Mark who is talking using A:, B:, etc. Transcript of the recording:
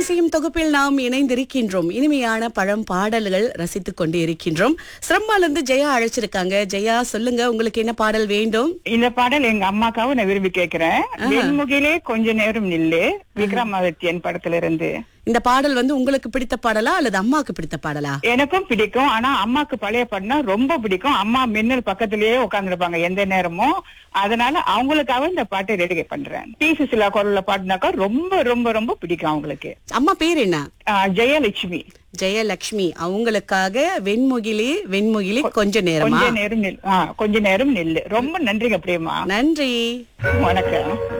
A: இசையும் தொகுப்பில் நாம் இணைந்திருக்கின்றோம் இனிமையான பழம் பாடல்கள் ரசித்துக் கொண்டு இருக்கின்றோம் சிரம்பால இருந்து ஜெயா அழைச்சிருக்காங்க ஜெயா சொல்லுங்க உங்களுக்கு என்ன பாடல் வேண்டும்
B: இந்த பாடல் எங்க அம்மாக்காவும் நான் விரும்பி கேக்குறேன் வெண்முகிலே கொஞ்ச நேரம் நில்லு விக்ரமாதித்யன் படத்துல இருந்து
A: இந்த பாடல் வந்து உங்களுக்கு பிடித்த பாடலா அல்லது அம்மாவுக்கு பிடித்த பாடலா
B: எனக்கும் பிடிக்கும் ஆனா அம்மாக்கு பழைய பாட்டுனா ரொம்ப பிடிக்கும் அம்மா மின்னல் பக்கத்திலேயே உட்கார்ந்துருப்பாங்க எந்த நேரமும் அதனால அவங்களுக்காக இந்த பாட்டை டெடிகேட் பண்றேன் டி சுசிலா குரல்ல பாட்டுனாக்கா ரொம்ப ரொம்ப ரொம்ப பிடிக்கும் அவங்களுக்கு
A: அம்மா பேர் என்ன
B: ஆஹ் ஜெயலட்சுமி
A: ஜெயலட்சுமி அவங்களுக்காக வெண்முகிலே வெண்முகிலே கொஞ்ச நேரமா
B: கொஞ்ச நேரம் நில் ஆஹ் கொஞ்ச நேரம் நில்லு ரொம்ப நன்றிங்க பிரியமா
A: நன்றி
B: வணக்கம்